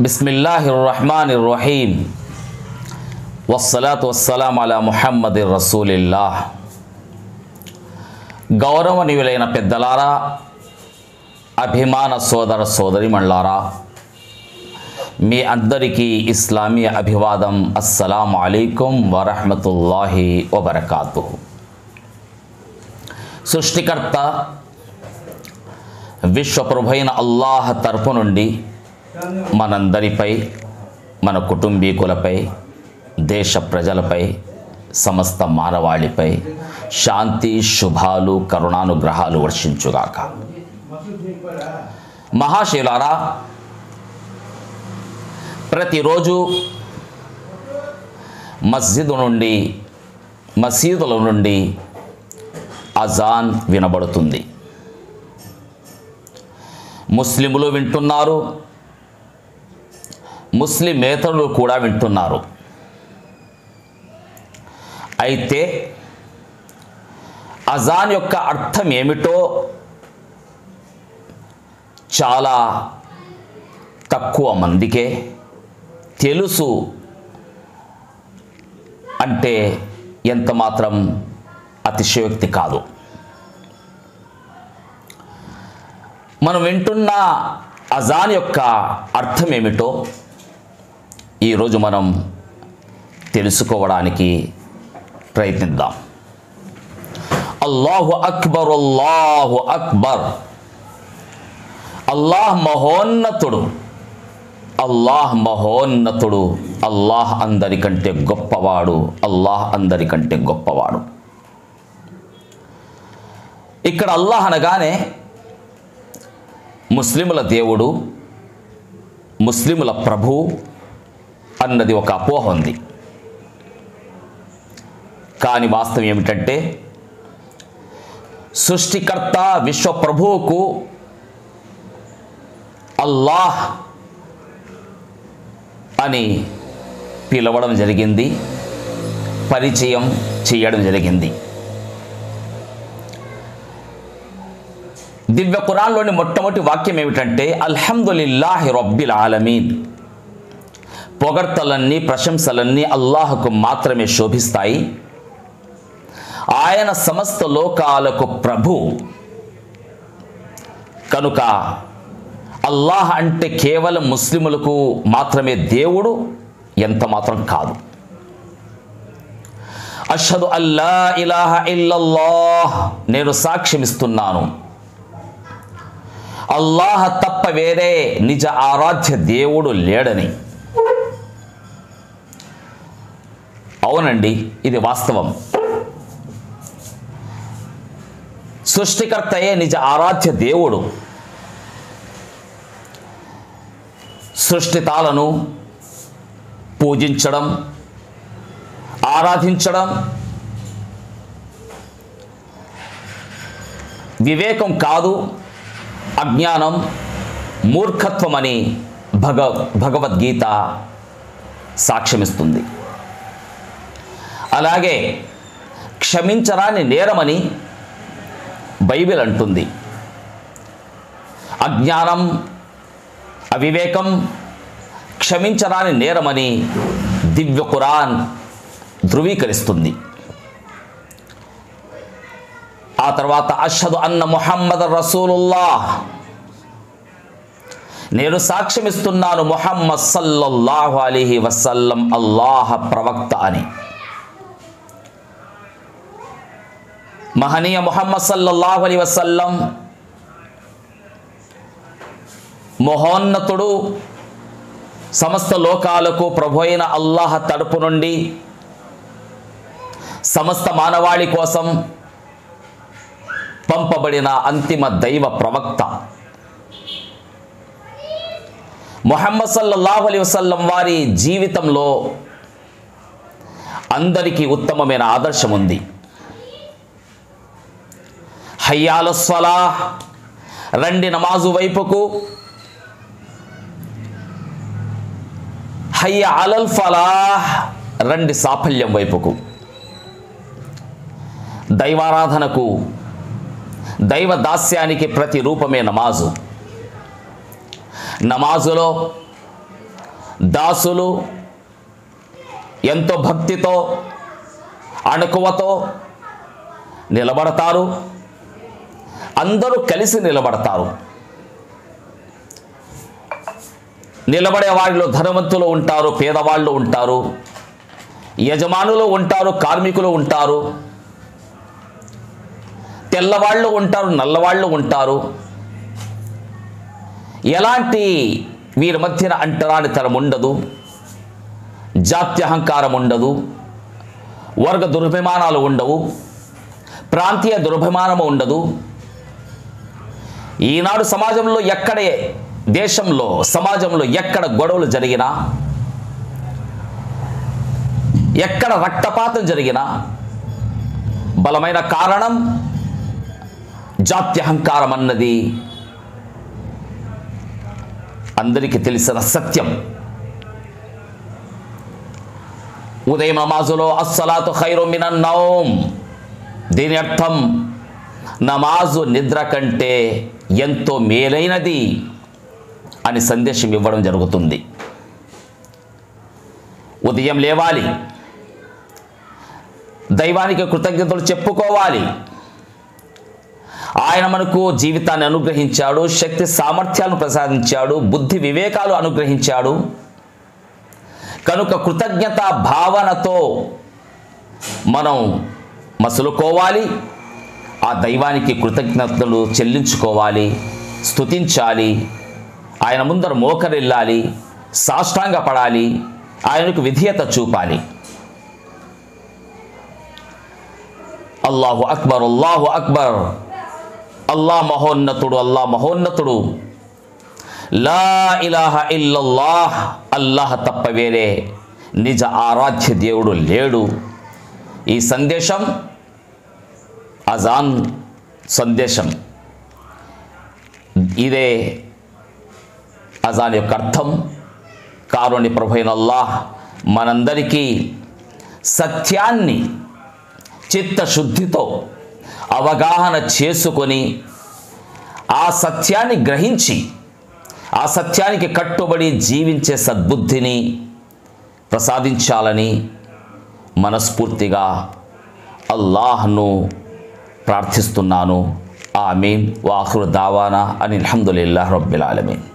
బిస్మిల్లాహిర్ రహమానిర్ రహీం వస్సలాతు వస్సలాం అలా ముహమ్మది రసూలిల్లాహ్ గౌరవనీయులైన పెద్దలారా అభిమాన సోదర సోదరిమణ్లారా మీ అందరికీ ఇస్లామీ అభివాదం అస్సలాం అలైకుం వరహమతుల్లాహి వబర్కాతు సృష్టికర్త విశ్వప్రభైన అల్లాహ్ తరపు నుండి మనందరిపై మన కుటుంబీకులపై దేశ ప్రజలపై సమస్త మానవాళిపై శాంతి శుభాలు కరుణానుగ్రహాలు వర్షించుగాక మహాశిలారా ప్రతిరోజు మస్జిద్ నుండి మసీదుల నుండి అజాన్ వినబడుతుంది ముస్లిములు వింటున్నారు ముస్లిమేతరులు కూడా వింటున్నారు అయితే అజాన్ యొక్క అర్థం ఏమిటో చాలా తక్కువ మందికే తెలుసు అంటే ఎంత మాత్రం అతిశయోక్తి కాదు మనం వింటున్న అజాన్ యొక్క అర్థం ఏమిటో ఈరోజు మనం తెలుసుకోవడానికి ప్రయత్నిద్దాం అల్లాహు అక్బర్ అల్లాహు అక్బర్ అల్లాహ్ మహోన్నతుడు అల్లాహ్ మహోన్నతుడు అల్లాహ్ అందరికంటే గొప్పవాడు అల్లాహ్ అందరికంటే గొప్పవాడు ఇక్కడ అల్లాహ్ అనగానే ముస్లిముల దేవుడు ముస్లిముల ప్రభు అన్నది ఒక అపోహ ఉంది కానీ వాస్తవం ఏమిటంటే సృష్టికర్త విశ్వ ప్రభువుకు అల్లాహ్ అని పిలవడం జరిగింది పరిచయం చేయడం జరిగింది దివ్య ఖురాన్లోని మొట్టమొదటి వాక్యం ఏమిటంటే అల్హమ్దులిల్లాహి రబ్బిల్ ఆలమీన్ పొగడ్తలన్నీ ప్రశంసలన్నీ అల్లాహకు మాత్రమే శోభిస్తాయి ఆయన సమస్త లోకాలకు ప్రభు కనుక అల్లాహ్ అంటే కేవలం ముస్లిములకు మాత్రమే దేవుడు ఎంత మాత్రం కాదు అషదు అల్లా ఇలాహ ఇల్లల్లాహ్ నేను సాక్ష్యమిస్తున్నాను అల్లాహ తప్ప వేరే నిజ ఆరాధ్య దేవుడు లేడని అవునండి ఇది వాస్తవం సృష్టికర్తయే నిజ ఆరాధ్య దేవుడు సృష్టితాలను పూజించడం ఆరాధించడం వివేకం కాదు అజ్ఞానం మూర్ఖత్వం అని భగ భగవద్గీత సాక్ష్యమిస్తుంది అలాగే క్షమించరాని నేరమని బైబిల్ అంటుంది అజ్ఞానం అవివేకం క్షమించరాని నేరమని దివ్య ఖురాన్ ధృవీకరిస్తుంది ఆ తర్వాత అషదు అన్న ముహమ్మద్ రసూలుల్లాహ్ నేను సాక్ష్యమిస్తున్నాను ముహమ్మద్ సల్లల్లాహు అలీహి వసల్లం అల్లాహ ప్రవక్త అని మహనీయ ముహమ్మద్ సల్లల్లాహు అలీ వసల్లం మహోన్నతుడు సమస్త లోకాలకు ప్రభు అయిన అల్లాహ తడుపు నుండి సమస్త మానవాళి కోసం పంపబడిన అంతిమ దైవ ప్రవక్త మొహమ్మద్ సల్లల్లాహు అలీ వసల్లం వారి జీవితంలో అందరికీ ఉత్తమమైన ఆదర్శం ఉంది హయ్యాల స్వలా రండి నమాజు వైపుకు హయ్య అలల్ ఫలాహ్ రండి సాఫల్యం వైపుకు దైవారాధనకు దైవ దాస్యానికి ప్రతి రూపమే నమాజు నమాజులో దాసులు ఎంతో భక్తితో అణకువతో నిలబడతారు అందరూ కలిసి నిలబడతారు నిలబడే వారిలో ధనవంతులు ఉంటారు పేదవాళ్ళు ఉంటారు యజమానులు ఉంటారు కార్మికులు ఉంటారు తెల్లవాళ్ళు ఉంటారు నల్లవాళ్ళు ఉంటారు ఎలాంటి వీరి మధ్యన అంటరానితనం ఉండదు జాత్యహంకారం ఉండదు వర్గ దురభిమానాలు ఉండవు ప్రాంతీయ దురభిమానము ఉండదు ఈనాడు సమాజంలో ఎక్కడే దేశంలో సమాజంలో ఎక్కడ గొడవలు జరిగినా ఎక్కడ రక్తపాతం జరిగినా బలమైన కారణం జాత్యహంకారం అన్నది అందరికీ తెలిసిన సత్యం ఉదయం నమాజులో అస్సలాతు ఖైరు మినన్ నౌమ్ దీని అర్థం నమాజు నిద్ర కంటే ఎంతో మేలైనది అని సందేశం ఇవ్వడం జరుగుతుంది ఉదయం లేవాలి దైవానికి కృతజ్ఞతలు చెప్పుకోవాలి ఆయన మనకు జీవితాన్ని అనుగ్రహించాడు శక్తి సామర్థ్యాలను ప్రసాదించాడు బుద్ధి వివేకాలు అనుగ్రహించాడు కనుక కృతజ్ఞత భావనతో మనం మసులుకోవాలి ఆ దైవానికి కృతజ్ఞతలు చెల్లించుకోవాలి స్తుతించాలి ఆయన ముందర మోకరిల్లాలి సాష్టాంగపడాలి ఆయనకు విధేయత చూపాలి అల్లాహు అక్బర్ అల్లాహు అక్బర్ అల్లా మహోన్నతుడు అల్లా మహోన్నతుడు లా ఇలాహ ఇల్లల్లాహ్ అల్లాహ్ తప్ప వేరే నిజ ఆరాధ్య దేవుడు లేడు ఈ సందేశం అజాన్ సందేశం ఇదే అజాన్ యొక్క అర్థం కారుని ప్రభైన అల్లాహ్ మనందరికీ సత్యాన్ని చిత్తశుద్ధితో అవగాహన చేసుకొని ఆ సత్యాన్ని గ్రహించి ఆ సత్యానికి కట్టుబడి జీవించే సద్బుద్ధిని ప్రసాదించాలని మనస్ఫూర్తిగా అల్లాహ్ను ప్రార్థిస్తున్నాను ఆమీన్ వాహురు దావానా అని అల్హమ్దుల్లాహ్ రబ్బిల్ ఆలమీన్